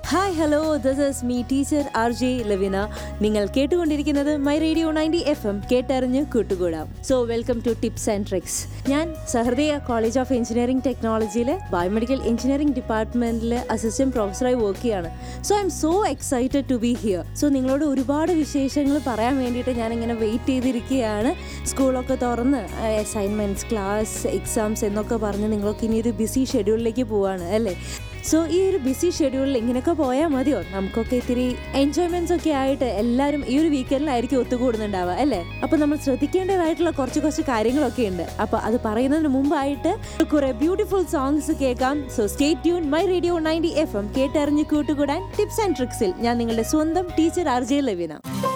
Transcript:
hi hello this is me teacher R J Lavina നിങ്ങൾ കേട്ടുകൊണ്ടിരിക്കുന്നത് my radio ninety F M കേട്ടറിഞ്ഞ് കൂട്ടുകൂടാം so welcome to tips and tricks ഞാൻ Sahrudaya college of engineering ടെക്നോളജിയിലെ biomedical engineering ഡിപ്പാർട്ട്മെന്റിൽ assistant പ്രൊഫസറായി work ചെയ്യാണ് so I am so excited to be here so നിങ്ങളോട് ഒരുപാട് വിശേഷങ്ങൾ പറയാൻ വേണ്ടിയിട്ട് ഞാനിങ്ങനെ വെയിറ്റ് ചെയ്തിരിക്കുകയാണ് സ്കൂളൊക്കെ തുറന്ന് അസൈൻമെൻറ്റ്സ് ക്ലാസ് എക്സാംസ് എന്നൊക്കെ പറഞ്ഞ് നിങ്ങളൊക്കെ ഇനി ഒരു ബിസി ഷെഡ്യൂളിലേക്ക് പോവാണ് അല്ലേ സോ ഈ ഒരു ബിസി ഷെഡ്യൂളിൽ ഇങ്ങനെയൊക്കെ പോയാൽ മതിയോ നമുക്കൊക്കെ ഇത്തിരി എൻജോയ്മെന്റ്സ് ഒക്കെ ആയിട്ട് എല്ലാവരും ഈ ഒരു വീക്കെൻഡിലായിരിക്കും ഒത്തുകൂടുന്നുണ്ടാവുക അല്ലേ അപ്പൊ നമ്മൾ ശ്രദ്ധിക്കേണ്ടതായിട്ടുള്ള കുറച്ച് കുറച്ച് കാര്യങ്ങളൊക്കെ ഉണ്ട് അപ്പൊ അത് പറയുന്നതിന് മുമ്പായിട്ട് കുറെ ബ്യൂട്ടിഫുൾ സോങ്സ് കേൾക്കാം so stay tune my radio ninety F M കേട്ടറിഞ്ഞ് കൂട്ടുകൂടാൻ ടിപ്സ് ആൻഡ് ട്രിക്സിൽ ഞാൻ നിങ്ങളുടെ സ്വന്തം ടീച്ചർ ആർ ജെ ലവിന